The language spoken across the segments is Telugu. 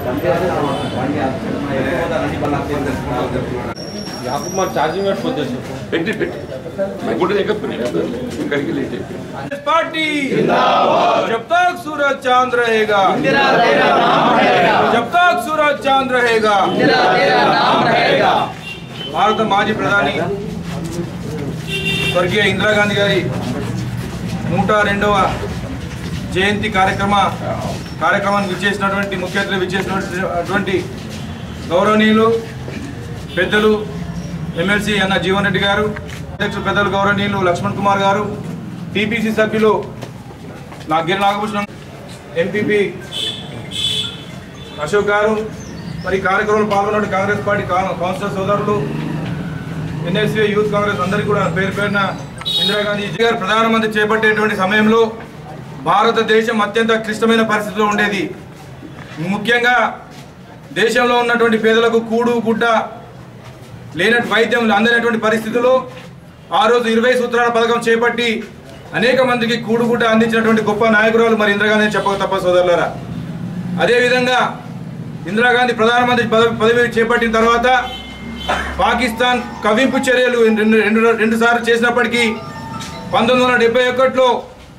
ಯಾಕಪ್ಪ ಮಾಡಿ ಚಾರ್ಜಿಂಗ್ ಮಾಡಿ పోతే పెట్టి పెట్టి నాకు కూడా ఎక్కకపోయినా కదా ఇక్కడికి లేట్ అయిపోయింది कांग्रेस पार्टी जब तक सूरज चांद रहेगा जब तक सूरज चांद रहेगा భారత మాజీ ప్రధాని స్వర్గీయ ఇందిరాగాంధీ గారి నూట రెండవ జయంతి కార్యక్రమ కార్యక్రమానికి విచ్చేసినటువంటి ముఖ్య అతిథులు విచ్చేసినటువంటి గౌరవనీయులు పెద్దలు ఎమ్మెల్సీ అన్న జీవన్ రెడ్డి గారు అధ్యక్షులు పెద్దలు గౌరవనీయులు లక్ష్మణ్ కుమార్ గారు టీపీసీ సభ్యులు నా గిరి నాగభూషణం ఎంపీపీ అశోక్ గారు మరి ఈ కార్యక్రమంలో పాల్గొన్న కాంగ్రెస్ పార్టీ కౌ- కౌన్సిలర్ సోదరులు ఎన్ఎస్సీ యూత్ కాంగ్రెస్ అందరికీ కూడా పేరు పేరున ఇందిరాగాంధీ గారు ప్రధానమంత్రి చేపట్టేటువంటి సమయంలో భారతదేశం అత్యంత క్లిష్టమైన పరిస్థితిలో ఉండేది ముఖ్యంగా దేశంలో ఉన్నటువంటి పేదలకు కూడు గుడ్డ లేనట్టు వైద్యం అందనటువంటి పరిస్థితుల్లో ఆ రోజు ఇరవై సూత్రాల పథకం చేపట్టి అనేక మందికి కూడుగుడ్డ అందించినటువంటి గొప్ప నాయకురాలు మరి ఇందిరాగాంధీ అని చెప్పక తప్ప సోదరులారా అదేవిధంగా ఇందిరాగాంధీ ప్రధానమంత్రి పదవి పదవి చేపట్టిన తర్వాత పాకిస్తాన్ కవింపు చర్యలు రెండు రెండు రెండు సార్లు చేసినప్పటికీ పంతొమ్మిది వందల డెబ్బై ఒకటిలో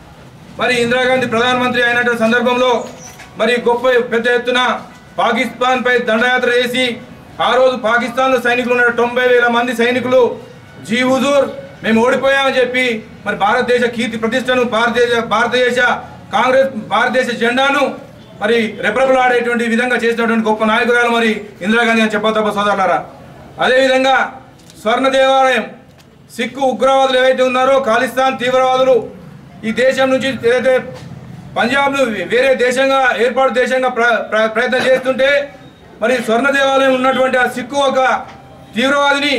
మరి ఇందిరాగాంధీ ప్రధానమంత్రి అయినటువంటి సందర్భంలో మరి గొప్ప పెద్ద ఎత్తున పాకిస్తాన్ పై దండయాత్ర చేసి ఆ రోజు పాకిస్తాన్లో సైనికులు ఉన్న తొంభై వేల మంది సైనికులు జీ హుజూర్ మేము ఓడిపోయామని చెప్పి మరి భారతదేశ కీర్తి ప్రతిష్టను భారతదేశ భారతదేశ కాంగ్రెస్ భారతదేశ జెండాను మరి రెపరెపలాడేటువంటి విధంగా చేసినటువంటి గొప్ప నాయకురాలు మరి ఇందిరాగాంధీ అని చెప్ప తప్ప సోదరులారా అదేవిధంగా స్వర్ణ దేవాలయం సిక్కు ఉగ్రవాదులు ఏవైతే ఉన్నారో ఖాళిస్తాన్ తీవ్రవాదులు ఈ దేశం నుంచి ఏదైతే పంజాబ్ను వేరే దేశంగా ఏర్పాటు దేశంగా ప్ర ప్ర- ప్రయత్నం చేస్తుంటే మరి స్వర్ణ దేవాలయం ఉన్నటువంటి ఆ సిక్కు ఒక తీవ్రవాదిని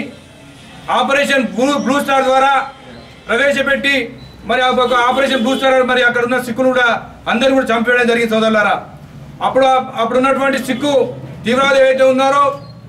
ఆపరేషన్ బ్లూ బ్లూ స్టార్ ద్వారా ప్రవేశపెట్టి మరి ఆ ఒక ఆపరేషన్ బ్లూ స్టార్ మరి అక్కడ ఉన్న సిక్కులు కూడా అందరిని కూడా చంపేయడం జరిగింది సోదరులారా అప్పుడు అప్పుడు ఉన్నటువంటి సిక్కు తీవ్రవాది ఏవైతే ఉన్నారో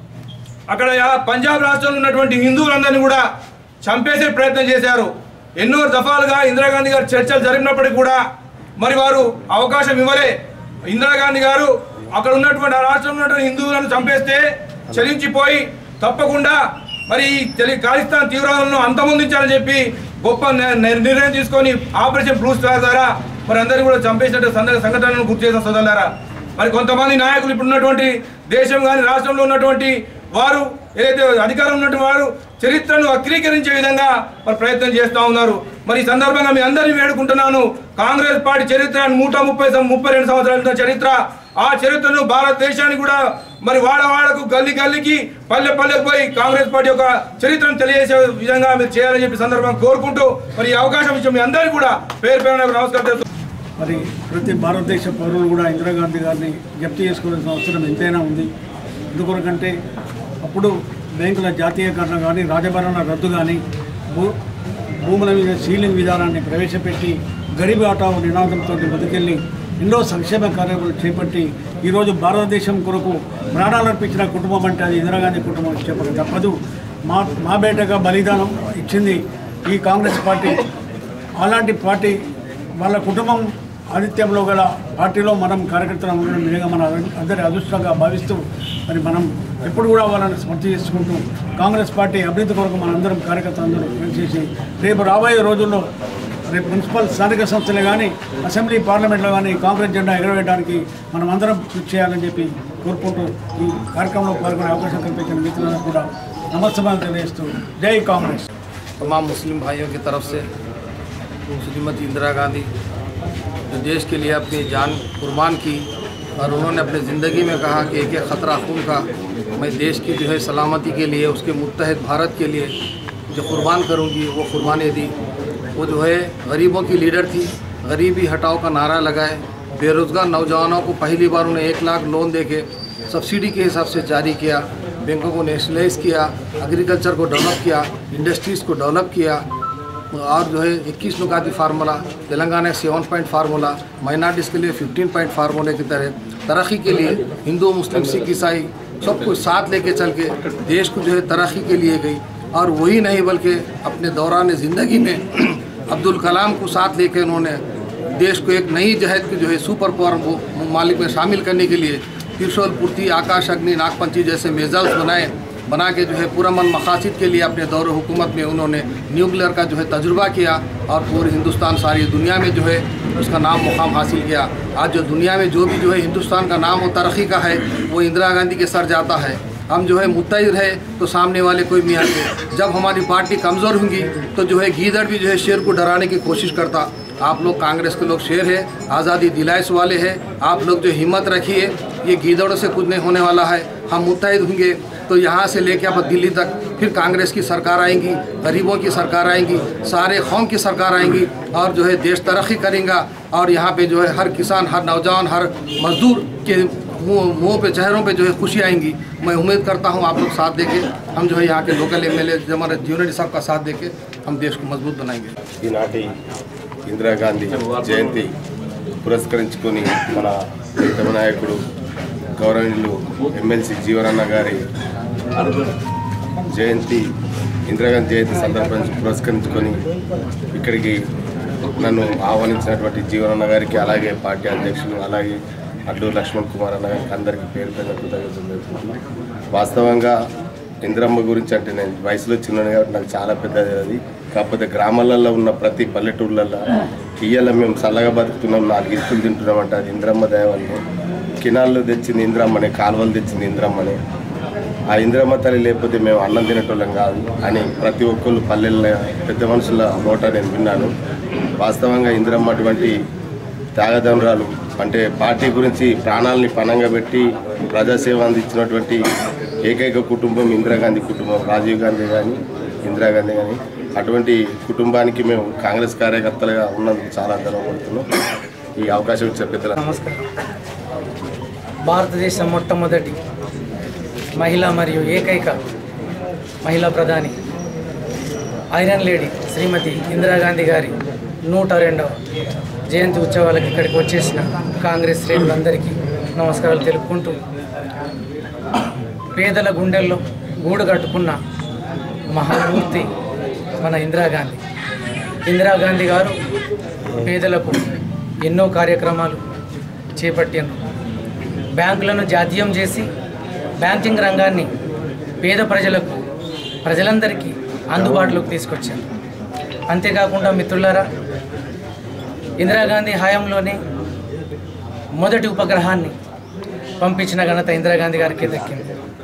అక్కడ యా- పంజాబ్ రాష్ట్రంలో ఉన్నటువంటి హిందువులందరినీ కూడా చంపేసే ప్రయత్నం చేశారు ఎన్నో దఫాలుగా ఇందిరాగాంధీ గారు చర్చలు జరిగినప్పటికీ కూడా మరి వారు అవకాశం ఇవ్వలే ఇందిరాగాంధీ గారు అక్కడ ఉన్నటువంటి ఆ రాష్ట్రంలో ఉన్నటువంటి హిందువులను చంపేస్తే చలించిపోయి తప్పకుండా మరి ఈ తెలి ఖాళిస్తాన్ తీవ్రవాదులను అంతమొందించాలని చెప్పి గొప్ప ని- ని- నిర్ణయం తీసుకొని ఆపరేషన్ బ్లూ స్టార్ ద్వారా మరి అందరినీ కూడా చంపేసినట్టు సంద- సంఘటనలను గుర్తు చేసిన సోదరులారా మరి కొంతమంది నాయకులు ఇప్పుడు ఉన్నటువంటి దేశం కానీ రాష్ట్రంలో ఉన్నటువంటి వారు ఏదైతే అధికారం ఉన్నటువంటి వారు చరిత్రను వక్రీకరించే విధంగా మరి ప్రయత్నం చేస్తూ ఉన్నారు మరి ఈ సందర్భంగా మీ అందరినీ వేడుకుంటున్నాను కాంగ్రెస్ పార్టీ చరిత్ర నూట ముప్పై సం- ముప్పై రెండు సంవత్సరాల క్రితం చరిత్ర ఆ చరిత్రను భారతదేశానికి కూడా మరి వాడవాడకు గల్లీ గల్లీకి పల్లె పల్లెకు పోయి కాంగ్రెస్ పార్టీ యొక్క చరిత్రను తెలియజేసే విధంగా మీరు చేయాలని చెప్పి సందర్భంగా కోరుకుంటూ మరి ఈ అవకాశం ఇచ్చిన మీ అందరికీ కూడా పేరు పేరున నమస్కారం చేస్తూ మరి ప్రతి భారతదేశ పౌరులు కూడా ఇందిరాగాంధీ గారిని జప్తు చేసుకోవాల్సిన అవసరం ఎంతైనా ఉంది ఎందుకొరకంటే అప్పుడు బ్యాంకుల జాతీయకరణ కానీ రాజభరణ రద్దు కానీ భూ భూముల మీద సీలింగ్ విధానాన్ని ప్రవేశపెట్టి గరీబ్ ఆటావు నినాదంతో బతికెళ్ళి ఎన్నో సంక్షేమ కార్యక్రమాలు చేపట్టి ఈరోజు భారతదేశం కొరకు ప్రాణాలర్పించిన కుటుంబం అంటే అది ఇందిరాగాంధీ కుటుంబం అని చెప్పక తప్పదు మా మా బేటగా బలిదానం ఇచ్చింది ఈ కాంగ్రెస్ పార్టీ అలాంటి పార్టీ వాళ్ళ కుటుంబం ఆదిత్యంలో గల పార్టీలో మనం కార్యకర్తలు ఉండడం నిజంగా మన అందరి అదృష్టంగా భావిస్తూ మరి మనం ఎప్పుడు కూడా వాళ్ళని స్మృతి చేసుకుంటూ కాంగ్రెస్ పార్టీ అభివృద్ధి కొరకు మనందరం కార్యకర్తలు అందరూ పనిచేసి రేపు రాబోయే రోజుల్లో రేపు మున్సిపల్ స్థానిక సంస్థలే కానీ అసెంబ్లీ పార్లమెంట్లో కానీ కాంగ్రెస్ జెండా ఎగరవేయడానికి మనం అందరం కృషి చేయాలని చెప్పి కోరుకుంటూ ఈ కార్యక్రమంలో పాల్గొనే అవకాశం కల్పించిన మిత్రులకు కూడా నమస్కారం తెలియజేస్తూ జై కాంగ్రెస్ तमाम मुस्लिम भाइयों की तरफ से श्रीमती इंदिरा गांधी जो देश के लिए अपनी जान कुर्बान की और उन्होंने अपनी ज़िंदगी में कहा कि एक एक ख़तरा खून का मैं देश की जो है सलामती के लिए उसके मुतहद भारत के लिए जो कुर्बान करूंगी वो कुर्बानी दी वो जो है गरीबों की लीडर थी गरीबी हटाओ का नारा लगाए बेरोज़गार नौजवानों को पहली बार उन्हें एक लाख लोन दे के सब्सिडी के हिसाब से जारी किया बैंकों को नेशनलाइज किया एग्रीकल्चर को डेवलप किया इंडस्ट्रीज़ को डेवलप किया और जो है 21 नुकाती formula Telangana seven point formula minorities के लिए 15 पॉइंट फार्मूले की तरह तरक्की के लिए हिंदू मुस्लिम सिख ईसाई सब कुछ साथ लेके चल के देश को जो है तरक्की के लिए गई और वही नहीं बल्कि अपने दौरान ज़िंदगी में अब्दुल कलाम को साथ लेके उन्होंने देश को एक नई जहद की जो है सुपर पावर मालिक में शामिल करने के लिए त्रिशूल पूर्ति आकाश अग्नि नागपंची जैसे मेजल्स बनाए बना के जो है पूरा मन मकासद के लिए अपने दौर हुकूमत में उन्होंने न्यूक्लियर का जो है तजुर्बा किया और पूरे हिंदुस्तान सारी दुनिया में जो है उसका नाम मुकाम हासिल किया आज जो दुनिया में जो भी जो है हिंदुस्तान का नाम और तरक्की का है वो इंदिरा गांधी के सर जाता है हम जो है मुतहद रहे तो सामने वाले कोई मियाँ थे जब हमारी पार्टी कमज़ोर होंगी तो जो है गीदड़ भी जो है शेर को डराने की कोशिश करता आप लोग कांग्रेस के लोग शेर है आज़ादी दिलाइस वाले हैं आप लोग जो हिम्मत रखिए ये गीदड़ों से कुछ नहीं होने वाला है हम मुतहद होंगे तो यहाँ से लेके अब दिल्ली तक फिर कांग्रेस की सरकार आएंगी गरीबों की सरकार आएंगी सारे कौम की सरकार आएंगी और जो है देश तरक्की करेगा और यहाँ पे जो है हर किसान हर नौजवान हर मजदूर के मुँह मुँह पे चेहरों पे जो है खुशी आएंगी मैं उम्मीद करता हूँ आप लोग साथ देके हम जो है यहाँ के लोकल एम एल हमारे जीवन साहब का साथ देके हम देश को मजबूत बनाएंगे ఈనాటి ఇందిరాగాంధీ జయంతి పురస్కరించుకొని మన ప్రీతమ నాయకుడు గౌరవనీయులు ఎమ్మెల్సీ జీవనన్న గారి జయంతి ఇందిరాగాంధీ జయంతి సందర్భంగా పురస్కరించుకొని ఇక్కడికి నన్ను ఆహ్వానించినటువంటి జీవనన్న గారికి అలాగే పార్టీ అధ్యక్షులు అలాగే అడ్లూరు లక్ష్మణ్ కుమార్ అన్న గారికి అందరికీ పేరు పేరు కృతజ్ఞతలు తెలుపుకుంటున్నాను. వాస్తవంగా ఇందిరమ్మ గురించి అంటే నేను వయసులో చిన్నది కాబట్టి నాకు చాలా పెద్దది అది కాకపోతే గ్రామాలలో ఉన్న ప్రతి పల్లెటూర్లలో ఇయ్యాల మేము చల్లగా బతుకుతున్నాం నాలుగు ఇస్తులు తింటున్నాం అంటే అది ఇంద్రమ్మ దయవల్ని కినాల్లో తెచ్చింది ఇంద్రమ్మనే కాలువలు తెచ్చింది ఇంద్రమ్మనే ఆ ఇంద్రమ్మ తల్లి లేకపోతే మేము అన్నం తినేటోళ్ళం కాదు అని ప్రతి ఒక్కళ్ళు పల్లెల్లో పెద్ద మనుషుల నోట నేను విన్నాను వాస్తవంగా ఇంద్రమ్మ అటువంటి త్యాగదండ్రాలు అంటే పార్టీ గురించి ప్రాణాలని పణంగా పెట్టి ప్రజాసేవ అందించినటువంటి ఏకైక కుటుంబం ఇందిరాగాంధీ కుటుంబం రాజీవ్ గాంధీ కానీ ఇందిరాగాంధీ కానీ అటువంటి కుటుంబానికి మేము కాంగ్రెస్ కార్యకర్తలుగా ఉన్నందుకు చాలా గర్వపడుతున్నాం ఈ అవకాశం ఇచ్చిన పెద్దల నమస్కారం భారతదేశం మొట్టమొదటి మహిళ మరియు ఏకైక మహిళా ప్రధాని ఐరన్ లేడీ శ్రీమతి ఇందిరాగాంధీ గారి నూట రెండవ జయంతి ఉత్సవాలకు ఇక్కడికి వచ్చేసిన కాంగ్రెస్ శ్రేణులందరికీ నమస్కారాలు తెలుపుకుంటూ పేదల గుండెల్లో గూడు కట్టుకున్న మహామూర్తి మన ఇందిరాగాంధీ ఇందిరాగాంధీ గారు పేదలకు ఎన్నో కార్యక్రమాలు చేపట్టారు బ్యాంకులను జాతీయం చేసి బ్యాంకింగ్ రంగాన్ని పేద ప్రజలకు ప్రజలందరికీ అందుబాటులోకి తీసుకొచ్చారు అంతేకాకుండా మిత్రులారా ఇందిరాగాంధీ హయాంలోనే మొదటి ఉపగ్రహాన్ని పంపించిన ఘనత ఇందిరాగాంధీ గారికి దక్కింది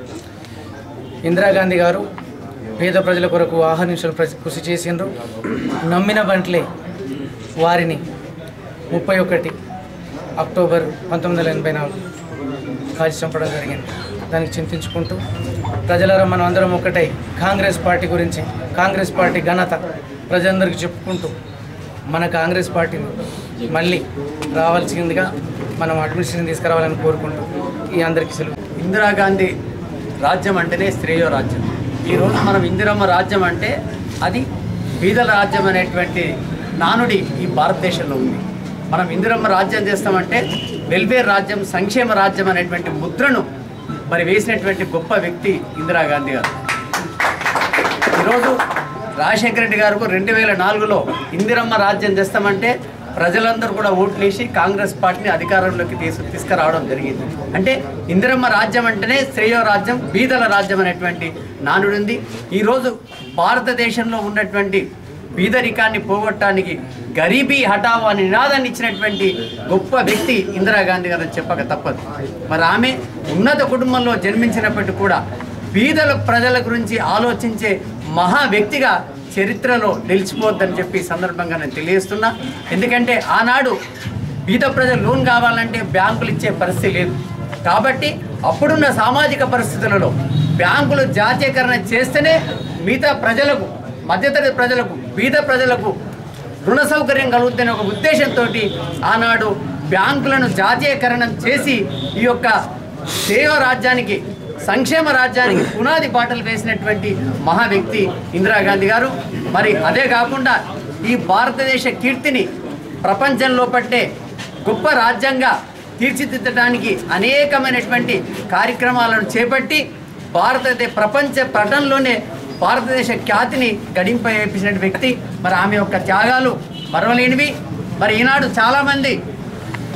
ఇందిరాగాంధీ గారు పేద ప్రజల కొరకు ఆహర్నిశలు కృషి చేసిండ్రు నమ్మిన బంట్లే వారిని ముప్పై ఒకటి అక్టోబర్ పంతొమ్మిది వందల ఎనభై నాలుగు కాల్చి చంపడం జరిగింది దానికి చింతించుకుంటూ ప్రజలారా మనం అందరం ఒకటై కాంగ్రెస్ పార్టీ గురించి కాంగ్రెస్ పార్టీ ఘనత ప్రజలందరికీ చెప్పుకుంటూ మన కాంగ్రెస్ పార్టీని మళ్ళీ రావాల్సిందిగా మనం అడ్మినిస్ట్రేషన్ తీసుకురావాలని కోరుకుంటూ ఈ అందరికీ సెలవు ఇందిరాగాంధీ రాజ్యం అంటేనే శ్రేయో రాజ్యం ఈరోజు మనం ఇందిరమ్మ రాజ్యం అంటే అది బీదల రాజ్యం అనేటువంటి నానుడి ఈ భారతదేశంలో ఉంది మనం ఇందిరమ్మ రాజ్యం చేస్తామంటే వెల్ఫేర్ రాజ్యం సంక్షేమ రాజ్యం అనేటువంటి ముద్రను మరి వేసినటువంటి గొప్ప వ్యక్తి ఇందిరాగాంధీ గారు ఈరోజు రాజశేఖర రెడ్డి గారు రెండు వేల నాలుగులో ఇందిరమ్మ రాజ్యం తెస్తామంటే ప్రజలందరూ కూడా ఓట్లేసి కాంగ్రెస్ పార్టీని అధికారంలోకి తీసు తీసుకురావడం జరిగింది అంటే ఇందిరమ్మ రాజ్యం అంటేనే శ్రేయో రాజ్యం బీదల రాజ్యం అనేటువంటి నానుడు ఉంది ఈరోజు భారతదేశంలో ఉన్నటువంటి బీదరికాన్ని పోగొట్టడానికి గరీబీ హఠావో అనే నినాదాన్ని ఇచ్చినటువంటి గొప్ప వ్యక్తి ఇందిరాగాంధీ గారు చెప్పక తప్పదు మరి ఆమె ఉన్నత కుటుంబంలో జన్మించినప్పటికీ కూడా బీదల ప్రజల గురించి ఆలోచించే మహా వ్యక్తిగా చరిత్రలో నిలిచిపోద్దని చెప్పి ఈ సందర్భంగా నేను తెలియజేస్తున్నా ఎందుకంటే ఆనాడు బీద ప్రజలు లోన్ కావాలంటే బ్యాంకులు ఇచ్చే పరిస్థితి లేదు కాబట్టి అప్పుడున్న సామాజిక పరిస్థితులలో బ్యాంకులు జాతీయకరణ చేస్తేనే మిగతా ప్రజలకు మధ్యతరగతి ప్రజలకు బీద ప్రజలకు రుణ సౌకర్యం కలుగుతున్న ఒక ఉద్దేశంతో ఆనాడు బ్యాంకులను జాతీయకరణం చేసి ఈ యొక్క సేవ రాజ్యానికి సంక్షేమ రాజ్యానికి పునాది బాటలు వేసినటువంటి మహా వ్యక్తి ఇందిరాగాంధీ గారు మరి అదే కాకుండా ఈ భారతదేశ కీర్తిని ప్రపంచంలో పట్టే గొప్ప రాజ్యంగా తీర్చిదిద్దడానికి అనేకమైనటువంటి కార్యక్రమాలను చేపట్టి భారతదేశ ప్రపంచ పటంలోనే భారతదేశ ఖ్యాతిని గడింపేపించిన వ్యక్తి మరి ఆమె యొక్క త్యాగాలు మరవలేనివి మరి ఈనాడు చాలామంది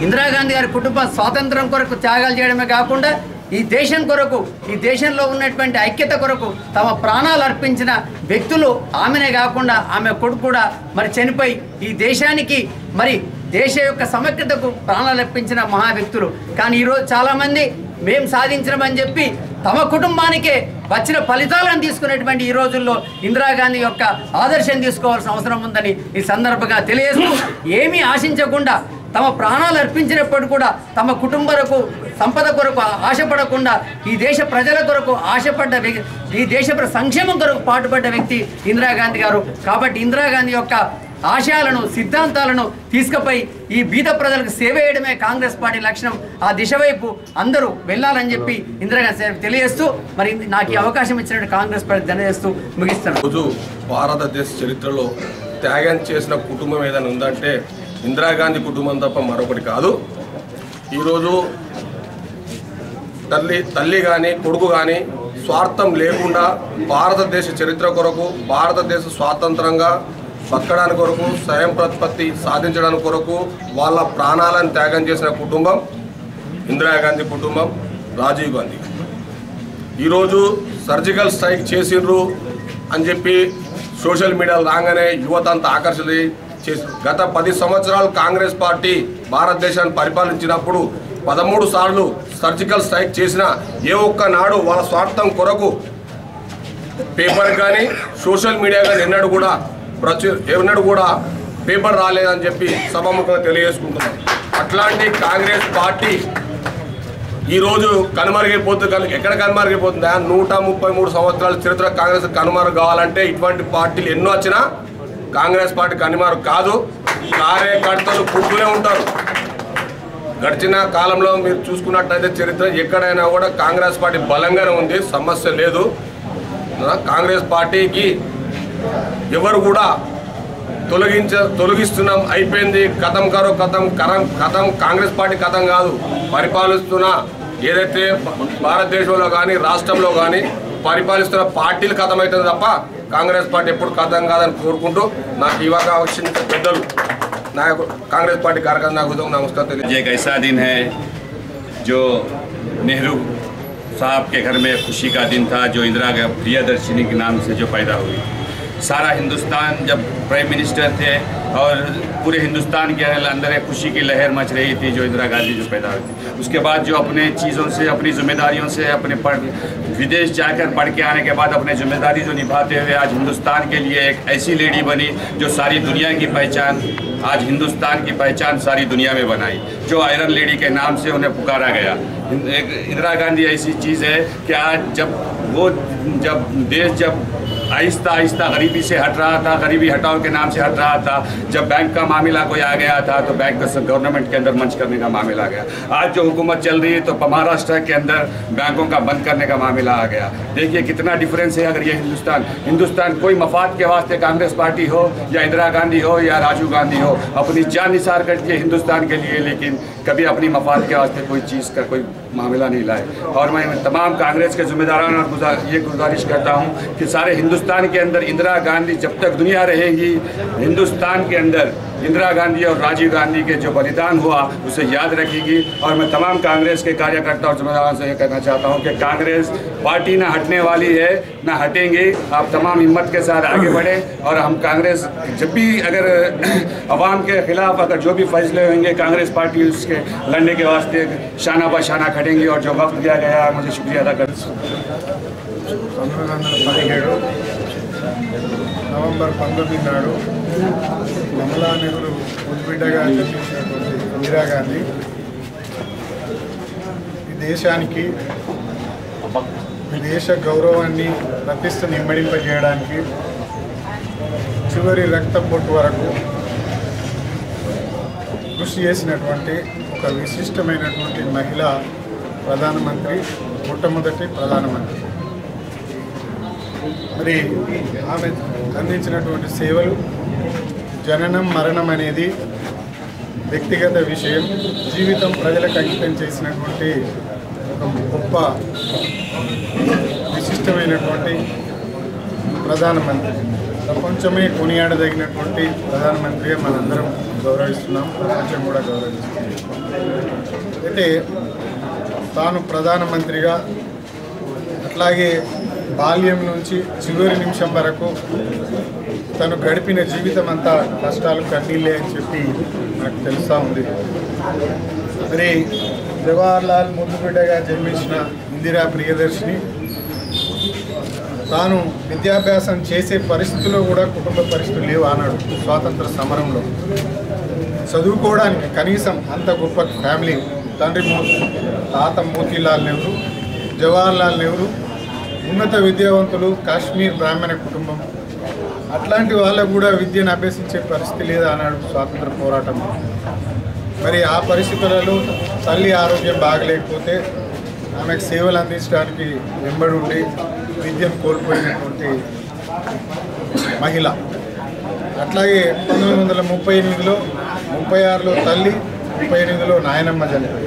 ఇందిరాగాంధీ గారి కుటుంబ స్వాతంత్రం కొరకు త్యాగాలు చేయడమే కాకుండా ఈ దేశం కొరకు ఈ దేశంలో ఉన్నటువంటి ఐక్యత కొరకు తమ ప్రాణాలు అర్పించిన వ్యక్తులు ఆమెనే కాకుండా ఆమె కొడుకు కూడా మరి చనిపోయి ఈ దేశానికి మరి దేశ యొక్క సమగ్రతకు ప్రాణాలు అర్పించిన మహా వ్యక్తులు కానీ ఈరోజు చాలామంది మేము సాధించడమని చెప్పి తమ కుటుంబానికే వచ్చిన ఫలితాలను తీసుకునేటువంటి ఈ రోజుల్లో ఇందిరాగాంధీ యొక్క ఆదర్శం తీసుకోవాల్సిన అవసరం ఉందని ఈ సందర్భంగా తెలియజేస్తూ ఏమీ ఆశించకుండా తమ ప్రాణాలు అర్పించినప్పుడు కూడా తమ కుటుంబరకు సంపద కొరకు ఆశపడకుండా ఈ దేశ ప్రజల కొరకు ఆశపడ్డ వ్యక్తి ఈ దేశ ప్ర- సంక్షేమం కొరకు పాటుపడ్డ వ్యక్తి ఇందిరాగాంధీ గారు కాబట్టి ఇందిరాగాంధీ యొక్క ఆశయాలను సిద్ధాంతాలను తీసుకుపోయి ఈ బీద ప్రజలకు సేవ చేయడమే కాంగ్రెస్ పార్టీ లక్షణం ఆ దిశ వైపు అందరూ వెళ్ళాలని చెప్పి ఇందిరాగాంధీ గారికి తెలియజేస్తూ మరి నాకు ఈ అవకాశం ఇచ్చినట్టు కాంగ్రెస్ పార్టీ ధన్యజేస్తూ ముగిస్తాను రోజు భారతదేశ చరిత్రలో త్యాగం చేసిన కుటుంబం ఏదైనా ఉందంటే ఇందిరాగాంధీ కుటుంబం తప్ప మరొకటి కాదు ఈరోజు తల్లి తల్లి కానీ కొడుకు కానీ స్వార్థం లేకుండా భారతదేశ చరిత్ర కొరకు భారతదేశ స్వాతంత్రంగా బతకడానికి కొరకు స్వయం ప్రతిపత్తి సాధించడానికి కొరకు వాళ్ళ ప్రాణాలను త్యాగం చేసిన కుటుంబం ఇందిరాగాంధీ కుటుంబం రాజీవ్ గాంధీ ఈరోజు సర్జికల్ స్ట్రైక్ చేసిండ్రు అని చెప్పి సోషల్ మీడియాలో రాగానే యువత అంతా ఆకర్షిత చేసి గత పది సంవత్సరాలు కాంగ్రెస్ పార్టీ భారతదేశాన్ని పరిపాలించినప్పుడు పదమూడు సార్లు సర్జికల్ స్ట్రైక్ చేసిన ఏ ఒక్క నాడు వాళ్ళ స్వార్థం కొరకు పేపర్ కానీ సోషల్ మీడియా కానీ ఎన్నడూ కూడా ప్రచు ఎన్నడూ కూడా పేపర్ రాలేదని చెప్పి సభాముఖంగా తెలియజేసుకుంటున్నాం అట్లాంటి కాంగ్రెస్ పార్టీ ఈరోజు కనుమరుగైపోతుంది కను ఎక్కడ కనుమరుగైపోతుంది ఆ నూట ముప్పై మూడు సంవత్సరాల చరిత్ర కాంగ్రెస్ కనుమరుగు కావాలంటే ఇటువంటి పార్టీలు ఎన్నో వచ్చినా కాంగ్రెస్ పార్టీ కనుమరుగు కాదు కార్యకర్తలు పుట్టునే ఉంటారు గడిచిన కాలంలో మీరు చూసుకున్నట్టయితే చరిత్ర ఎక్కడైనా కూడా కాంగ్రెస్ పార్టీ బలంగానే ఉంది సమస్య లేదు ఆ, కాంగ్రెస్ పార్టీకి ఎవరు కూడా తొలగించ తొలగిస్తున్నాం అయిపోయింది కథం కరో కథం కరం కథం కాంగ్రెస్ పార్టీ కథం కాదు పరిపాలిస్తున్న ఏదైతే భారతదేశంలో కానీ రాష్ట్రంలో కానీ పరిపాలిస్తున్న పార్టీలు కథం అవుతుంది తప్ప కాంగ్రెస్ పార్టీ ఎప్పుడు కథం కాదని కోరుకుంటూ నాకు ఇవాళ వచ్చిన పెద్దలు నాకు కాంగ్రెస్ పార్టీ కార్యకర్త నాకు ఉదయం నమస్కారం తెలియజేస్తున్నాను. आज एक ऐसा दिन है जो नेहरू साहब के घर में खुशी का दिन था जो इंदिरा गा- प्रियदर्शिनी के नाम से जो पैदा हुई सारा हिंदुस्तान जब प्राइम मिनिस्टर थे और पूरे हिंदुस्तान के अंदर एक खुशी की लहर मच रही थी जो इंदिरा गांधी जो पैदा हुई थी उसके बाद जो अपने चीज़ों से अपनी जिम्मेदारियों से अपने पढ़ विदेश जाकर पढ़ के आने के बाद अपने जिम्मेदारी जो निभाते हुए आज हिंदुस्तान के लिए एक ऐसी लेडी बनी जो सारी दुनिया की पहचान आज हिंदुस्तान की पहचान सारी दुनिया में बनाई जो आयरन लेडी के नाम से उन्हें पुकारा गया हिंद- एक इंदिरा गांधी ऐसी चीज़ है कि आज जब वो जब देश जब आहिस्ता आहिस्ता गरीबी से हट रहा था गरीबी हटाओ के नाम से हट रहा था जब बैंक का मामला कोई आ गया था तो बैंक को गवर्नमेंट के अंदर मंच करने का मामला आ गया आज जो हुकूमत चल रही है तो महाराष्ट्र के अंदर बैंकों का बंद करने का मामला आ गया देखिए कितना डिफरेंस है अगर ये हिंदुस्तान हिंदुस्तान कोई मफाद के वास्ते कांग्रेस पार्टी हो या इंदिरा गांधी हो या राजीव गांधी हो अपनी जान निसार करती है हिंदुस्तान के लिए लेकिन कभी अपनी मफाद के वास्ते कोई चीज़ का कोई मामला नहीं लाए और मैं तमाम कांग्रेस के जिम्मेदारान और गुजार ये गुजारिश करता हूँ कि सारे हिंदुस्तान के अंदर इंदिरा गांधी जब तक दुनिया रहेगी हिंदुस्तान के अंदर इंदिरा गांधी और राजीव गांधी के जो बलिदान हुआ उसे याद रखेगी और मैं तमाम कांग्रेस के कार्यकर्ता और जिम्मेदारों से ये कहना चाहता हूँ कि कांग्रेस पार्टी ना हटने वाली है ना हटेंगे आप तमाम हिम्मत के साथ आगे बढ़ें और हम कांग्रेस जब भी अगर अवाम के खिलाफ अगर जो भी फैसले होंगे कांग्रेस पार्टी उसके लड़ने के वास्ते शाना बशाना खड़ेंगे और जो वक्त दिया गया है मुझे शुक्रिया अदा कर పంతొమ్మిది వందల పదిహేడు నవంబర్ పంతొమ్మిది నాడు కమలా నెహ్రూ ముద్దుబిడ్డగా జన్మించినటువంటి ఇందిరాగాంధీ ఈ దేశానికి ఈ దేశ గౌరవాన్ని ప్రతిష్టను ఇమ్మడింపజేయడానికి చివరి రక్త పొట్టు వరకు కృషి చేసినటువంటి ఒక విశిష్టమైనటువంటి మహిళ ప్రధానమంత్రి మొట్టమొదటి ప్రధానమంత్రి మరి ఆమె అందించినటువంటి సేవలు జననం మరణం అనేది వ్యక్తిగత విషయం జీవితం ప్రజలకు అంకితం చేసినటువంటి ఒక గొప్ప విశిష్టమైనటువంటి ప్రధానమంత్రి ప్రపంచమే కొనియాడదగినటువంటి ప్రధానమంత్రిగా మనందరం గౌరవిస్తున్నాం ప్రపంచం కూడా గౌరవిస్తుంది అయితే తాను ప్రధానమంత్రిగా అట్లాగే బాల్యం నుంచి చివరి నిమిషం వరకు తను గడిపిన జీవితం అంతా కష్టాలు కన్నీళ్ళే అని చెప్పి నాకు తెలుస్తూ ఉంది మరి జవహర్లాల్ ముద్దుబిడ్డగా జన్మించిన ఇందిరా ప్రియదర్శిని తాను విద్యాభ్యాసం చేసే పరిస్థితుల్లో కూడా కుటుంబ పరిస్థితులు లేవు అన్నాడు స్వాతంత్ర సమరంలో చదువుకోవడానికి కనీసం అంత గొప్ప ఫ్యామిలీ తండ్రి మూ తాత మోతీలాల్ నెహ్రూ జవహర్లాల్ నెహ్రూ ఉన్నత విద్యావంతులు కాశ్మీర్ బ్రాహ్మణ కుటుంబం అట్లాంటి వాళ్ళకు కూడా విద్యను అభ్యసించే పరిస్థితి లేదా అన్నాడు స్వాతంత్ర పోరాటం మరి ఆ పరిస్థితులలో తల్లి ఆరోగ్యం బాగలేకపోతే ఆమెకు సేవలు అందించడానికి వెంబడి ఉండి విద్యను కోల్పోయినటువంటి మహిళ అట్లాగే పంతొమ్మిది వందల ముప్పై ఎనిమిదిలో ముప్పై ఆరులో తల్లి ముప్పై ఎనిమిదిలో నాయనమ్మ చనిపోయింది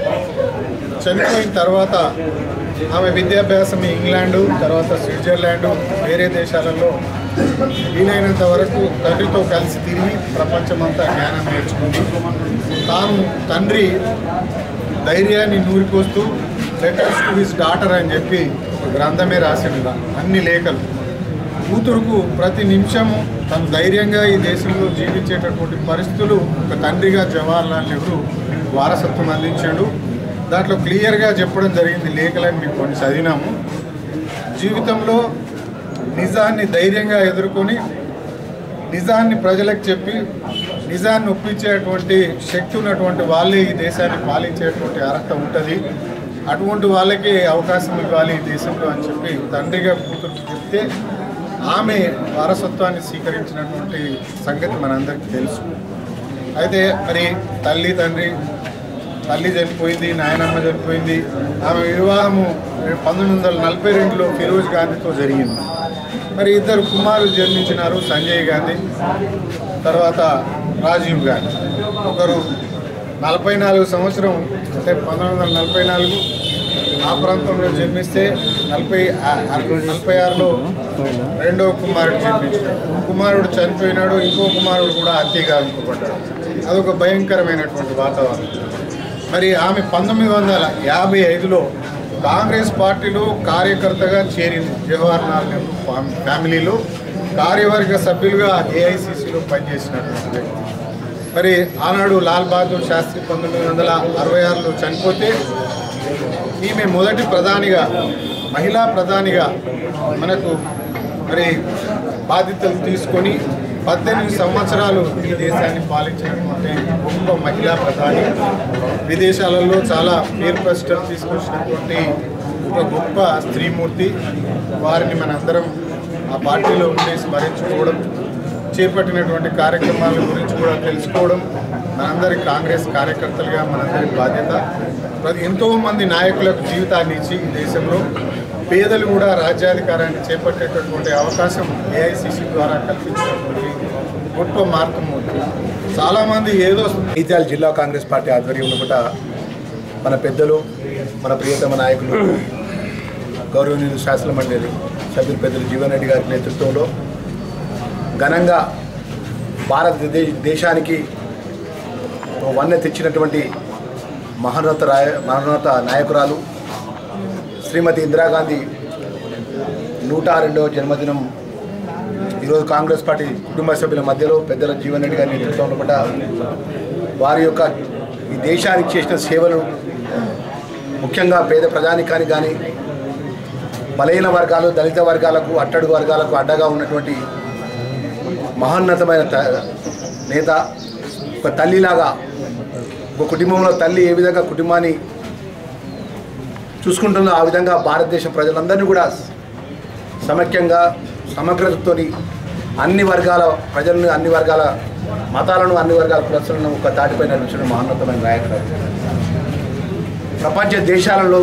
చనిపోయిన తర్వాత ఆమె విద్యాభ్యాసం ఇంగ్లాండు తర్వాత స్విట్జర్లాండు వేరే దేశాలలో వీలైనంత వరకు తండ్రితో కలిసి తిరిగి ప్రపంచమంతా జ్ఞానం నేర్చుకుంది తాను తండ్రి ధైర్యాన్ని నూరిపోస్తూ లెటర్స్ టు హిస్ డాటర్ అని చెప్పి ఒక గ్రంథమే రాసిండు అన్ని లేఖలు కూతురుకు ప్రతి నిమిషము తను ధైర్యంగా ఈ దేశంలో జీవించేటటువంటి పరిస్థితులు ఒక తండ్రిగా జవహర్లాల్ నెహ్రూ వారసత్వం అందించాడు దాంట్లో క్లియర్గా చెప్పడం జరిగింది లేఖలని మీకు కొన్ని చదివినాము జీవితంలో నిజాన్ని ధైర్యంగా ఎదుర్కొని నిజాన్ని ప్రజలకు చెప్పి నిజాన్ని ఒప్పించేటువంటి శక్తి ఉన్నటువంటి వాళ్ళే ఈ దేశాన్ని పాలించేటువంటి అర్హత ఉంటుంది అటువంటి వాళ్ళకి అవకాశం ఇవ్వాలి ఈ దేశంలో అని చెప్పి తండ్రిగా కూతురు చెప్తే ఆమె వారసత్వాన్ని స్వీకరించినటువంటి సంగతి మనందరికీ తెలుసు అయితే మరి తల్లి తండ్రి తల్లి చనిపోయింది నాయనమ్మ చనిపోయింది ఆమె వివాహము పంతొమ్మిది వందల నలభై రెండులో ఫిరోజ్ గాంధీతో జరిగింది మరి ఇద్దరు కుమారులు జన్మించినారు సంజయ్ గాంధీ తర్వాత రాజీవ్ గాంధీ ఒకరు నలభై నాలుగు సంవత్సరం అంటే పంతొమ్మిది వందల నలభై నాలుగు ఆ ప్రాంతంలో జన్మిస్తే నలభై ఆ- ఆ- నలభై ఆరులో రెండవ కుమారుడు జన్మించాడు కుమారుడు చనిపోయినాడు ఇంకో కుమారుడు కూడా హత్యగా అనుకోబడ్డాడు అదొక భయంకరమైనటువంటి వాతావరణం మరి ఆమె పంతొమ్మిది వందల యాభై ఐదులో కాంగ్రెస్ పార్టీలో కార్యకర్తగా చేరింది జవహర్లాల్ నెహ్రూ ఫ్యామ్- ఫ్యామిలీలో కార్యవర్గ సభ్యులుగా ఏఐసిసిలో పనిచేసినటువంటి వ్యక్తి మరి ఆనాడు లాల్ బహదూర్ శాస్త్రి పంతొమ్మిది వందల అరవై ఆరులో చనిపోతే ఈమె మొదటి ప్రధానిగా మహిళా ప్రధానిగా మనకు మరి బాధ్యతలు తీసుకొని పద్దెనిమిది సంవత్సరాలు ఈ దేశాన్ని పాలించినటువంటి గొప్ప మహిళా ప్రధాని విదేశాలలో చాలా పేరు ప్రతిష్టలు తీసుకొచ్చినటువంటి ఒక గొప్ప స్త్రీమూర్తి వారిని మనందరం ఆ పార్టీలో ఉండి స్మరించుకోవడం చేపట్టినటువంటి కార్యక్రమాల గురించి కూడా తెలుసుకోవడం మనందరి కాంగ్రెస్ కార్యకర్తలుగా మనందరి బాధ్యత ప్రతి ఎంతో మంది నాయకులకు జీవితాన్ని ఇచ్చి ఈ దేశంలో పేదలు కూడా రాజ్యాధికారాన్ని చేపట్టేటటువంటి అవకాశం ఏఐసిసి ద్వారా కల్పించినటువంటి గొప్ప మార్గమూర్తి చాలామంది ఏదో జగిత్యాల జిల్లా కాంగ్రెస్ పార్టీ ఆధ్వర్యంలో కూడా మన పెద్దలు మన ప్రియతమ నాయకులు గౌరవనీయులు శాసన మండలి సభ్యులు పెద్దలు జీవన్ రెడ్డి గారి నేతృత్వంలో ఘనంగా భారతదేశ దేశానికి ఓ వన్నె తెచ్చినటువంటి మహోన్నత రాయ మహోన్నత నాయకురాలు శ్రీమతి ఇందిరాగాంధీ నూట రెండవ జన్మదినం ఈరోజు కాంగ్రెస్ పార్టీ కుటుంబ సభ్యుల మధ్యలో పెద్దల జీవన్ రెడ్డి గారి నేతృత్వంలో కూడా వారి యొక్క ఈ దేశానికి చేసిన సేవలు ముఖ్యంగా పేద ప్రజానికానికి కానీ బలహీన వర్గాలు దళిత వర్గాలకు అట్టడుగు వర్గాలకు అడ్డగా ఉన్నటువంటి మహోన్నతమైన త- నేత ఒక తల్లిలాగా ఒక కుటుంబంలో తల్లి ఏ విధంగా కుటుంబాన్ని చూసుకుంటుందో ఆ విధంగా భారతదేశ ప్రజలందరినీ కూడా సమైక్యంగా సమగ్రతతోని అన్ని వర్గాల ప్రజలను అన్ని వర్గాల మతాలను అన్ని వర్గాల కులస్తులను ఒక తాటిపై నడిపించడం మహోన్నతమైన నాయకుడు ప్రపంచ దేశాలలో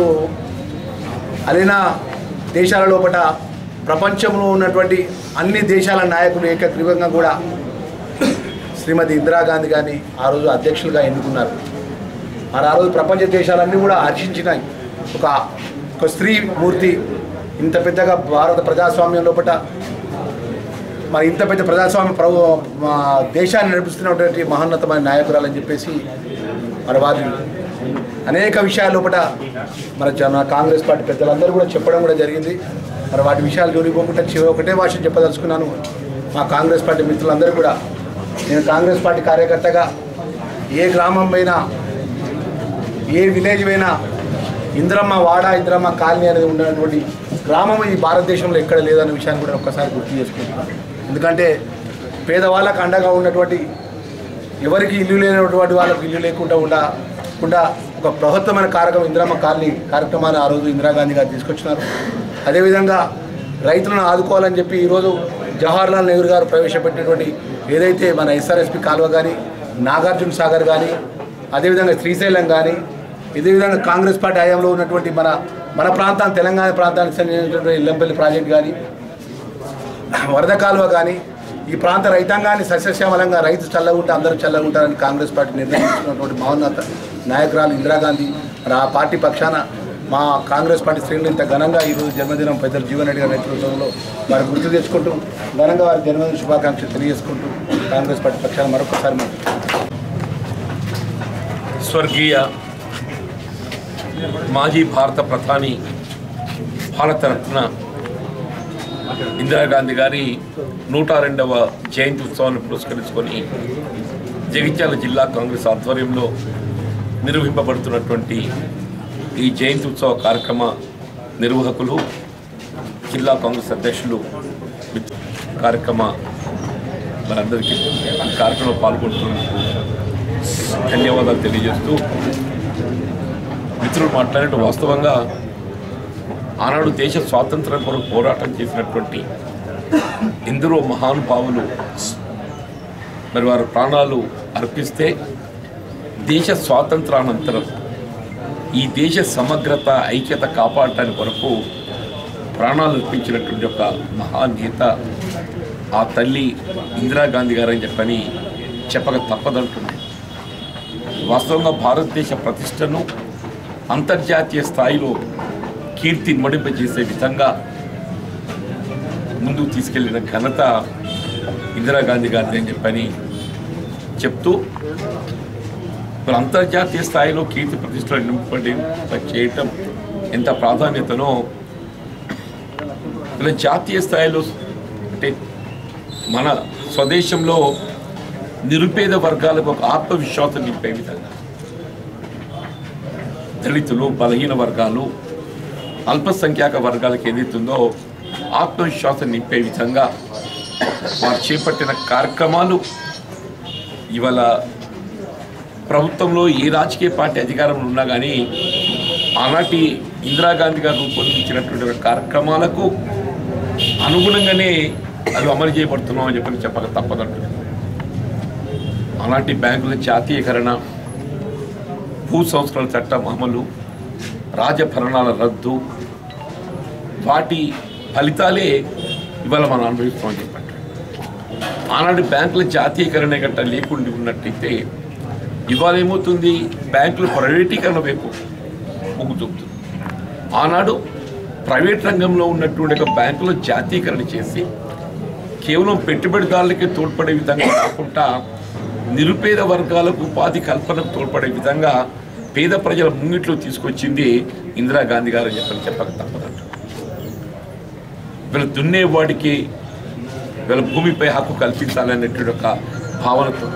అలిన దేశాల లోపల ప్రపంచంలో ఉన్నటువంటి అన్ని దేశాల నాయకులు ఏకగ్రీవంగా కూడా శ్రీమతి ఇందిరాగాంధీ గారిని ఆ రోజు అధ్యక్షులుగా ఎన్నుకున్నారు మరి ఆ రోజు ప్రపంచ దేశాలన్నీ కూడా హర్షించినాయి ఒక ఒక స్త్రీ మూర్తి ఇంత పెద్దగా భారత ప్రజాస్వామ్యం లోపల మరి ఇంత పెద్ద ప్రజాస్వామ్య ప్రభు మా దేశాన్ని నడిపిస్తున్నటువంటి మహోన్నతమైన నాయకురాలని చెప్పేసి మరి వారి అనేక విషయాల లోపల మన జన కాంగ్రెస్ పార్టీ పెద్దలందరూ కూడా చెప్పడం కూడా జరిగింది మరి వాటి విషయాలు జోలిపోకుండా చివరి ఒకటే భాష చెప్పదలుచుకున్నాను మా కాంగ్రెస్ పార్టీ మిత్రులందరూ కూడా నేను కాంగ్రెస్ పార్టీ కార్యకర్తగా ఏ గ్రామం పోయినా ఏ విలేజ్ పోయినా ఇంద్రమ్మ వాడ ఇంద్రమ్మ కాలనీ అనేది ఉన్నటువంటి గ్రామం ఈ భారతదేశంలో ఎక్కడ లేదన్న విషయాన్ని కూడా ఒక్కసారి గుర్తు చేసుకుంటున్నాను ఎందుకంటే పేదవాళ్ళకు అండగా ఉన్నటువంటి ఎవరికి ఇల్లు లేనటువంటి వాళ్ళకి ఇల్లు లేకుండా ఉండకుండా ఒక బృహత్తమైన కార్యక్రమం ఇందిరమ్మ కాలనీ కార్యక్రమాన్ని ఆ రోజు ఇందిరాగాంధీ గారు తీసుకొచ్చినారు అదేవిధంగా రైతులను ఆదుకోవాలని చెప్పి ఈరోజు జవహర్లాల్ నెహ్రూ గారు ప్రవేశపెట్టినటువంటి ఏదైతే మన ఎస్ఆర్ఎస్పి కాలువ కానీ నాగార్జున సాగర్ కానీ అదేవిధంగా శ్రీశైలం కానీ ఇదే విధంగా కాంగ్రెస్ పార్టీ హయాంలో ఉన్నటువంటి మన మన ప్రాంతాన్ని తెలంగాణ ప్రాంతానికి చెందినటువంటి ఇల్లంపల్లి ప్రాజెక్ట్ కానీ వరద కాలువ కానీ ఈ ప్రాంత రైతాంగాన్ని సస్యశ్యామలంగా రైతు చల్లగుంటే అందరూ చల్లగుంటారని కాంగ్రెస్ పార్టీ నిర్ణయించుకున్నటువంటి మహోన్నత నాయకురాలు ఇందిరాగాంధీ మరి ఆ పార్టీ పక్షాన మా కాంగ్రెస్ పార్టీ శ్రేణులు ఇంత ఘనంగా ఈరోజు జన్మదినం పెద్దలు జీవన్ రెడ్డి గారి నేతృత్వంలో వారి గుర్తు తెచ్చుకుంటూ ఘనంగా వారి జన్మదిన శుభాకాంక్షలు తెలియజేసుకుంటూ కాంగ్రెస్ పార్టీ పక్షాన మరొకసారి మనం స్వర్గీయ మాజీ భారత ప్రధాని భారతరత్న ఇందిరాగాంధీ గారి నూట రెండవ జయంతి ఉత్సవాన్ని పురస్కరించుకొని జగిత్యాల జిల్లా కాంగ్రెస్ ఆధ్వర్యంలో నిర్వహింపబడుతున్నటువంటి ఈ జయంతి ఉత్సవ కార్యక్రమ నిర్వాహకులు జిల్లా కాంగ్రెస్ అధ్యక్షులు మిత్ర- కార్యక్రమ మనందరికీ ఈ కార్యక్రమంలో పాల్గొంటున్నందుకు ధన్యవాదాలు తెలియజేస్తూ మిత్రులు మాట్లాడినట్టు వాస్తవంగా ఆనాడు దేశ స్వాతంత్రం కొరకు పోరాటం చేసినటువంటి ఎందరో మహానుభావులు మరి వారి ప్రాణాలు అర్పిస్తే దేశ స్వాతంత్రానంతరం ఈ దేశ సమగ్రత ఐక్యత కాపాడటానికి కొరకు ప్రాణాలు అర్పించినటువంటి ఒక మహానేత ఆ తల్లి ఇందిరాగాంధీ గారని చెప్పని చెప్పక తప్పదంటుంది వాస్తవంగా భారతదేశ ప్రతిష్టను అంతర్జాతీయ స్థాయిలో కీర్తి మడింపజేసే విధంగా ముందుకు తీసుకెళ్లిన ఘనత ఇందిరాగాంధీ గారిది అని చెప్పని చెప్తూ మరి అంతర్జాతీయ స్థాయిలో కీర్తి ప్రతిష్టలు నింపడి చేయటం ఎంత ప్రాధాన్యతనో ఇలా జాతీయ స్థాయిలో అంటే మన స్వదేశంలో నిరుపేద వర్గాలకు ఒక ఆత్మవిశ్వాసం నింపే విధంగా దళితులు బలహీన వర్గాలు అల్పసంఖ్యాక వర్గాలకు ఏదైతుందో ఆత్మవిశ్వాసం నింపే విధంగా వారు చేపట్టిన కార్యక్రమాలు ఇవాళ ప్రభుత్వంలో ఏ రాజకీయ పార్టీ అధికారంలో ఉన్నా కానీ ఆనాటి ఇందిరాగాంధీ గారు రూపొందించినటువంటి ఒక కార్యక్రమాలకు అనుగుణంగానే అవి అమలు చేయబడుతున్నామని చెప్పని చెప్పక తప్పదంటుంది అలాంటి బ్యాంకుల జాతీయకరణ భూ సంస్కరణ చట్టం అమలు రాజభరణాల రద్దు వాటి ఫలితాలే ఇవాళ మనం అనుభవిస్తామని చెప్పండి ఆనాటి బ్యాంకుల జాతీయకరణ గట్ట లేకుండా ఉన్నట్టయితే ఇవాళ ఏమవుతుంది బ్యాంకులు ప్రైవేటీకరణ వైపు మొగ్గు చూపుతుంది ఆనాడు ప్రైవేట్ రంగంలో ఉన్నటువంటి ఒక బ్యాంకులో జాతీయకరణ చేసి కేవలం పెట్టుబడిదారులకి తోడ్పడే విధంగా కాకుండా నిరుపేద వర్గాలకు ఉపాధి కల్పనకు తోడ్పడే విధంగా పేద ప్రజల ముంగిట్లో తీసుకొచ్చింది ఇందిరాగాంధీ గారు అని చెప్పని చెప్పక తప్పదంట వీళ్ళు దున్నేవాడికి వీళ్ళ భూమిపై హక్కు కల్పించాలనేటువంటి ఒక భావనతో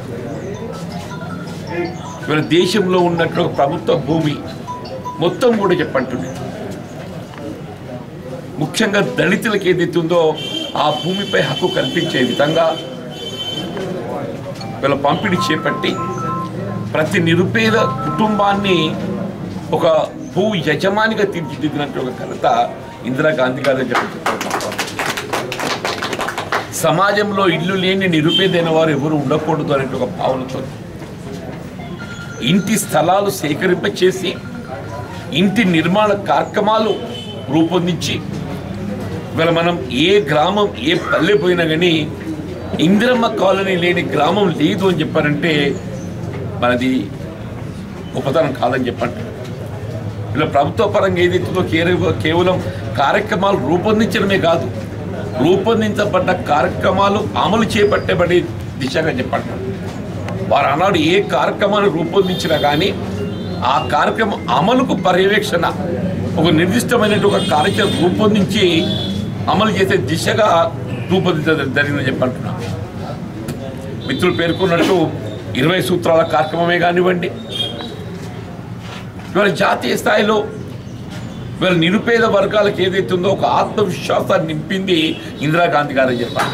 వీళ్ళ దేశంలో ఉన్నట్లు ఒక ప్రభుత్వ భూమి మొత్తం కూడా చెప్పంటుంది ముఖ్యంగా దళితులకు ఏదైతే ఉందో ఆ భూమిపై హక్కు కల్పించే విధంగా వీళ్ళ పంపిణీ చేపట్టి ప్రతి నిరుపేద కుటుంబాన్ని ఒక భూ యజమానిగా తీర్చిదిద్దినట్టు ఒక ఘనత ఇందిరాగాంధీ గారు అని చెప్పి చెప్తున్నారు. సమాజంలో ఇల్లు లేని నిరుపేదైన వారు ఎవరు ఉండకూడదు అనే ఒక భావనతో ఇంటి స్థలాలు సేకరింపచేసి ఇంటి నిర్మాణ కార్యక్రమాలు రూపొందించి ఇవాళ మనం ఏ గ్రామం ఏ పల్లె పోయినా కానీ ఇందిరమ్మ కాలనీ లేని గ్రామం లేదు అని చెప్పారంటే మనది గొప్పతనం కాదని చెప్పండి ఇలా ప్రభుత్వ పరంగా ఏదైతుందో కేవలం కేవలం కార్యక్రమాలు రూపొందించడమే కాదు రూపొందించబడ్డ కార్యక్రమాలు అమలు చేపట్టబడే దిశగా చెప్పండి వారు ఆనాడు ఏ కార్యక్రమాన్ని రూపొందించినా కానీ ఆ కార్యక్రమం అమలుకు పర్యవేక్షణ ఒక నిర్దిష్టమైనటువంటి ఒక కార్యక్రమం రూపొందించి అమలు చేసే దిశగా రూపొందించడం జరిగిందని చెప్పంటున్నా మిత్రులు పేర్కొన్నట్టు ఇరవై సూత్రాల కార్యక్రమమే కానివ్వండి ఇవాళ జాతీయ స్థాయిలో ఇవాళ నిరుపేద వర్గాలకు ఏదైతే ఉందో ఒక ఆత్మవిశ్వాసాన్ని నింపింది ఇందిరాగాంధీ గారని చెప్పాలి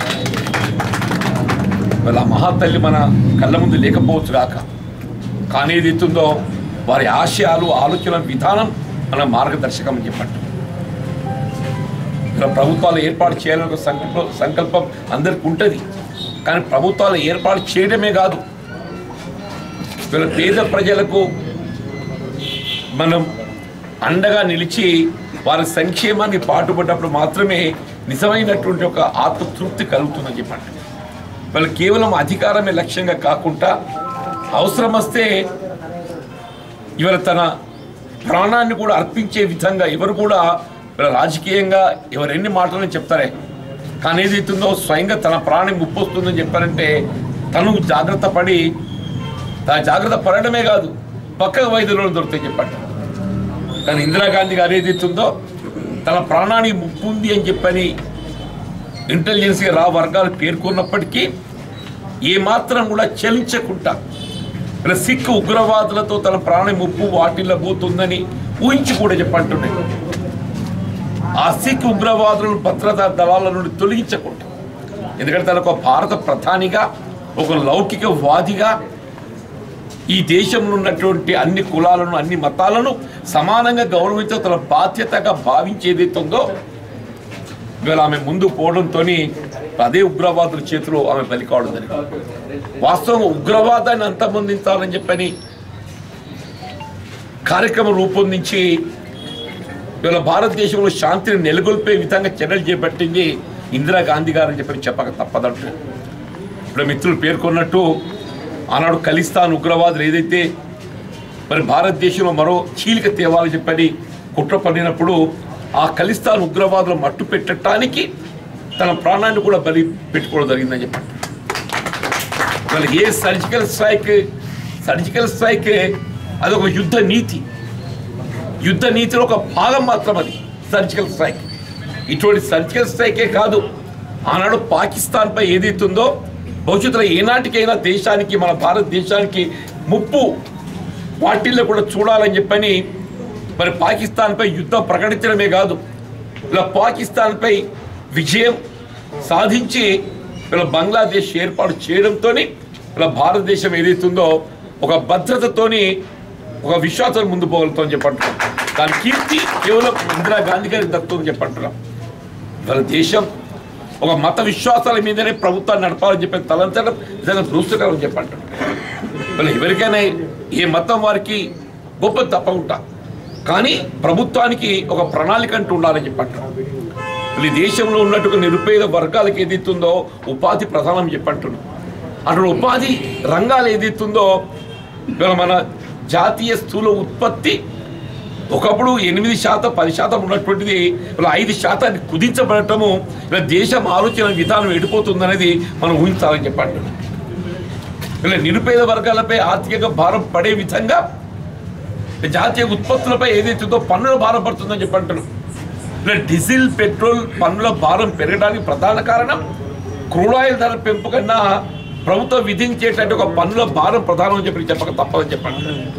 ఇవాళ ఆ మహాతల్లి మన కళ్ళ ముందు లేకపోవచ్చు కాక కానీ ఏదైతే ఉందో వారి ఆశయాలు ఆలోచన విధానం మన మార్గదర్శకం అని చెప్పండి ఇలా ప్రభుత్వాలు ఏర్పాటు చేయాలని ఒక సంకల్పం సంకల్పం అందరికి ఉంటుంది కానీ ప్రభుత్వాలు ఏర్పాటు చేయడమే కాదు వీళ్ళ పేద ప్రజలకు మనం అండగా నిలిచి వారి సంక్షేమాన్ని పాటుపడ్డప్పుడు మాత్రమే నిజమైనటువంటి ఒక ఆత్మతృప్తి కలుగుతుందని చెప్పండి వాళ్ళు కేవలం అధికారమే లక్ష్యంగా కాకుండా అవసరం వస్తే ఇవాళ తన ప్రాణాన్ని కూడా అర్పించే విధంగా ఎవరు కూడా ఇవాళ రాజకీయంగా ఎవరు ఎన్ని మాటలని చెప్తారే కానీ ఏదైతుందో స్వయంగా తన ప్రాణం ముప్పు వస్తుందని చెప్పారంటే తను జాగ్రత్త పడి తా జాగ్రత్త పడడమే కాదు పక్కకు వైద్యులను దొరుకుతాయి చెప్పండి కానీ ఇందిరాగాంధీ గారు ఏదైతుందో తన ప్రాణానికి ముప్పు ఉంది అని చెప్పని ఇంటెలిజెన్సీ రా వర్గాలు పేర్కొన్నప్పటికీ ఏమాత్రం కూడా చలించకుండా ఇలా సిక్ ఉగ్రవాదులతో తన ప్రాణ ముప్పు వాటిల్లో పోతుందని ఊహించి కూడా చెప్పంటుండే ఆ సిక్ ఉగ్రవాదులను భద్రతా దళాల నుండి తొలగించకుండా ఎందుకంటే తన ఒక భారత ప్రధానిగా ఒక లౌకిక వాదిగా ఈ దేశంలో ఉన్నటువంటి అన్ని కులాలను అన్ని మతాలను సమానంగా గౌరవించే తన బాధ్యతగా భావించి ఏదైతే ఉందో ఇవాళ ఆమె ముందు పోవడంతో అదే ఉగ్రవాదుల చేతిలో ఆమె బలి కావడం జరిగింది వాస్తవంగా ఉగ్రవాదాన్ని అంతమొందించాలని చెప్పని కార్యక్రమం రూపొందించి ఇవాళ భారతదేశంలో శాంతిని నెలకొల్పే విధంగా చర్యలు చేపట్టింది ఇందిరాగాంధీ గారు అని చెప్పని చెప్పక తప్పదంటూ ఇప్పుడు మిత్రులు పేర్కొన్నట్టు ఆనాడు ఖలిస్తాన్ ఉగ్రవాదులు ఏదైతే మరి భారతదేశంలో మరో చీలిక తేవాలని చెప్పని కుట్ర పడినప్పుడు ఆ ఖలిస్తాన్ ఉగ్రవాదులు మట్టు పెట్టడానికి తన ప్రాణాన్ని కూడా బలి పెట్టుకోవడం జరిగిందని చెప్పండి మరి ఏ సర్జికల్ స్ట్రైక్ సర్జికల్ స్ట్రైక్ అది ఒక యుద్ధ నీతి యుద్ధ నీతిలో ఒక భాగం మాత్రం అది సర్జికల్ స్ట్రైక్ ఇటువంటి సర్జికల్ స్ట్రైకే కాదు ఆనాడు పాకిస్తాన్పై ఏదైతుందో భవిష్యత్తులో ఏనాటికైనా దేశానికి మన భారతదేశానికి ముప్పు వాటిల్లో కూడా చూడాలని చెప్పని మరి పాకిస్తాన్పై యుద్ధం ప్రకటించడమే కాదు ఇలా పాకిస్తాన్పై విజయం సాధించి ఇలా బంగ్లాదేశ్ ఏర్పాటు చేయడంతో ఇలా భారతదేశం ఏదైతుందో ఒక భద్రతతోని ఒక విశ్వాసం ముందు పోగలుగుతామని చెప్పంటున్నాం దాని కీర్తి కేవలం ఇందిరాగాంధీ గారికి దక్కుతుందని చెప్పంటున్నాం ఇవాళ దేశం ఒక మత విశ్వాసాల మీదనే ప్రభుత్వాన్ని నడపాలని చెప్పి తలంచడం నిజంగా దృష్టకరం చెప్పంటున్నాం ఇవాళ ఎవరికైనా ఏ మతం వారికి గొప్ప తప్పకుండా కానీ ప్రభుత్వానికి ఒక ప్రణాళిక అంటూ ఉండాలని చెప్పంటున్నాం ఈ దేశంలో ఉన్నట్టు నిరుపేద వర్గాలకు ఏదైతుందో ఉపాధి ప్రధానం చెప్పంటున్నాం అటు ఉపాధి రంగాలు ఏదైతుందో ఇవాళ మన జాతీయ స్థూల ఉత్పత్తి ఒకప్పుడు ఎనిమిది శాతం పది శాతం ఉన్నటువంటిది ఇలా ఐదు శాతాన్ని కుదించబడటము ఇలా దేశం ఆలోచన విధానం ఎడిపోతుందనేది మనం ఊహించాలని చెప్పండి ఇలా నిరుపేద వర్గాలపై ఆర్థికంగా భారం పడే విధంగా జాతీయ ఉత్పత్తులపై ఏదైతుందో పన్నుల భారం పడుతుందని చెప్పంటున్నాం ఇలా డీజిల్ పెట్రోల్ పన్నుల భారం పెరగడానికి ప్రధాన కారణం క్రూడ్ ఆయిల్ ధర పెంపు కన్నా ప్రభుత్వం విధించేటట్టు ఒక పన్నుల భారం ప్రధానం అని చెప్పి చెప్పక తప్పదని చెప్పండి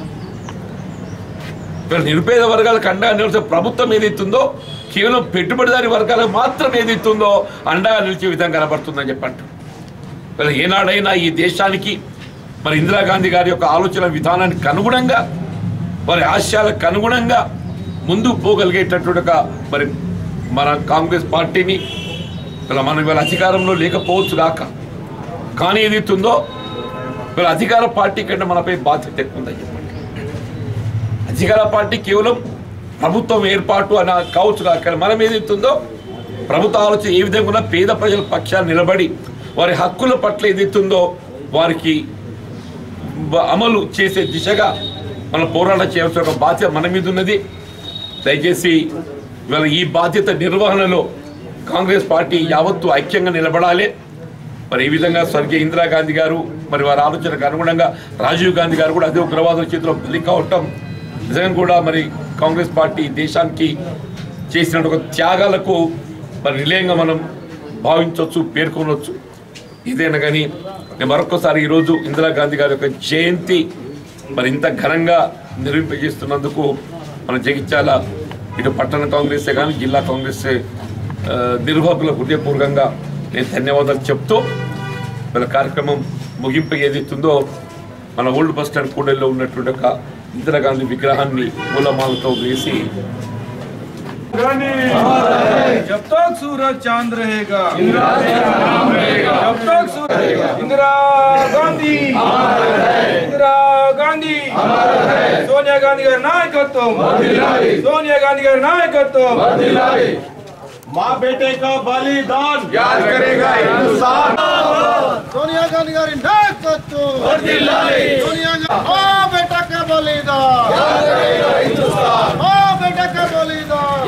ఇక్కడ నిరుపేద వర్గాలకు అండగా నిలిచే ప్రభుత్వం ఏదైతుందో కేవలం పెట్టుబడిదారి వర్గాలకు మాత్రం ఏదైతుందో అండగా నిలిచే విధంగా కనబడుతుందని చెప్పండి మరి ఏనాడైనా ఈ దేశానికి మరి ఇందిరాగాంధీ గారి యొక్క ఆలోచన విధానానికి అనుగుణంగా వారి ఆశయాలకు అనుగుణంగా ముందుకు పోగలిగేటటువంటి ఒక మరి మన కాంగ్రెస్ పార్టీని ఇలా మనం ఇవాళ అధికారంలో లేకపోవచ్చు కాక కానీ ఏదైతుందో ఇవాళ అధికార పార్టీ కంటే మనపై బాధ్యత ఎక్కువ ఉందని చెప్పండి అధికార పార్టీ కేవలం ప్రభుత్వం ఏర్పాటు అని కావచ్చు కాక మనం ఏదైతుందో ప్రభుత్వ ఆలోచన ఏ విధంగా ఉన్నా పేద ప్రజల పక్షాన్ని నిలబడి వారి హక్కుల పట్ల ఏదైతుందో వారికి బ- అమలు చేసే దిశగా మనం పోరాటం చేయాల్సిన ఒక బాధ్యత మన మీద ఉన్నది దయచేసి ఇవాళ ఈ బాధ్యత నిర్వహణలో కాంగ్రెస్ పార్టీ యావత్తు ఐక్యంగా నిలబడాలి మరి ఈ విధంగా స్వర్గీయ ఇందిరాగాంధీ గారు మరి వారి ఆలోచనకు అనుగుణంగా రాజీవ్ గాంధీ గారు కూడా అదే ఉగ్రవాదుల చేతిలో బలి కావటం నిజంగా కూడా మరి కాంగ్రెస్ పార్టీ దేశానికి చేసిన ఒక త్యాగాలకు మరి నిలయంగా మనం భావించవచ్చు పేర్కొనవచ్చు ఇదేనా కానీ నేను మరొకసారి ఈరోజు ఇందిరాగాంధీ గారి యొక్క జయంతి మరి ఇంత ఘనంగా నిర్వహింపజేస్తున్నందుకు మన జగిత్యాల ఇటు పట్టణ కాంగ్రెసే కానీ జిల్లా కాంగ్రెస్ ఆ, నిర్వాహకులకు హృదయపూర్వకంగా నేను ధన్యవాదాలు చెప్తూ మన కార్యక్రమం ముగింపు ఏదైతుందో మన ఓల్డ్ బస్ స్టాండ్ కూడలిలో ఉన్నటువంటి ఒక ఇందిరాగాంధీ విగ్రహాన్ని పూలమాలతో వేసి जब तक सूरज चांद रहेगा जब तक सूरज इंदिरा गांधी इंदिरा गांधी सोनिया गांधी గారి నాయకత్వం సోనియా గాంధీ గారి నాయకత్వం माँ बेटे का बलिदान याद करेगा हिंदुस्तान సోనియా గాంధీ గారి నాయకత్వం సోనియా గాంధీ ఓ బేటా కా బలిదాన్ ఓ బేటా కా బలిదాన్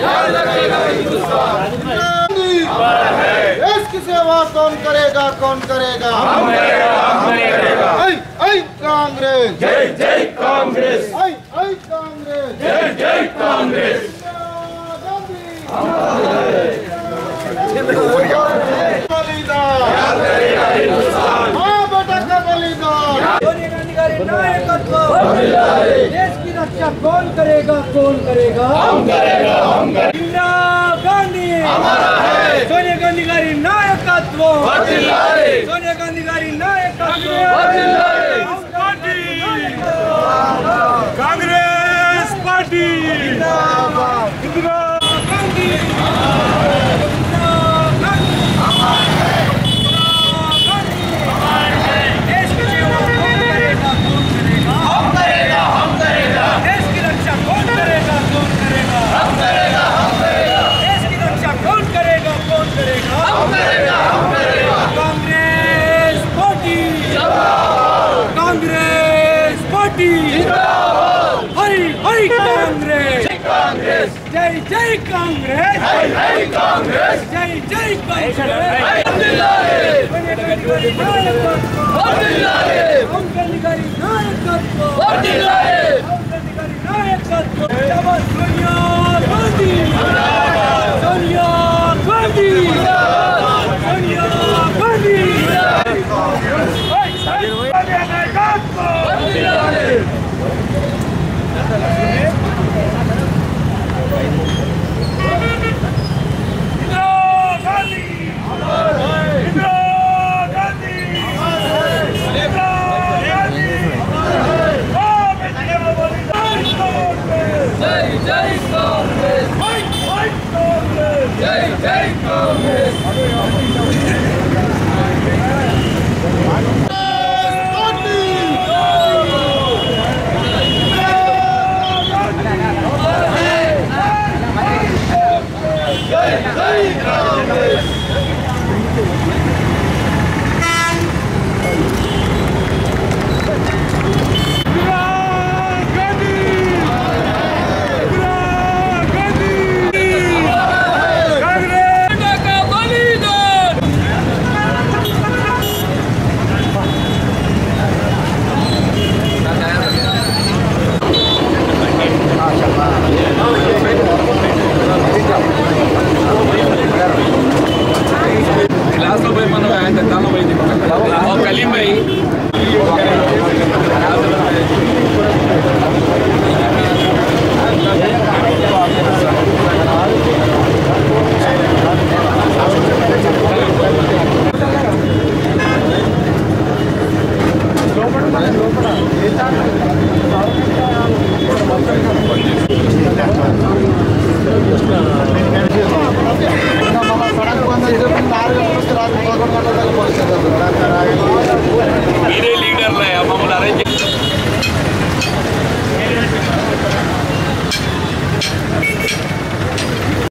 देश की सेवा कौन करेगा कौन करेगा हम करेगा ऐ ऐ कांग्रेस जय जय कांग्रेस ऐ ऐ कांग्रेस जय जय कांग्रेस बलिदान हाँ बेटा का बलिदान सोनिया गांधी गारी नायकत्व देश की रक्षा कौन करेगा कौन करेगा हम करेगा हम करेगा इंदिरा गांधी हमारा है सोनिया गांधी गारी नायकत्व सोनिया गांधी गारी नायकत्व कांग्रेस पार्टी इंदिरा गांधी देश की सेवा कौन करेगा कौन करेगा हम करेगा हम करेगा देश की रक्षा कौन करेगा कौन करेगा हम करेगा हम करेगा देश की रक्षा कौन करेगा कौन करेगा हम करेगा हम करेगा कांग्रेस पार्टी कांग्रेस पार्टी हरी हरी कांग्रेस कांग्रेस जय जय कांग्रेस जय जय कांग्रेस जय जय कांग्रेस క్లాస్లో పోయి మనం ఆయన తాను పోయింది ఒక కలీం భాई सड़क बंद है, जो भी कार है, उसके रात में पकड़ कर लगा के पहुंच जाता है।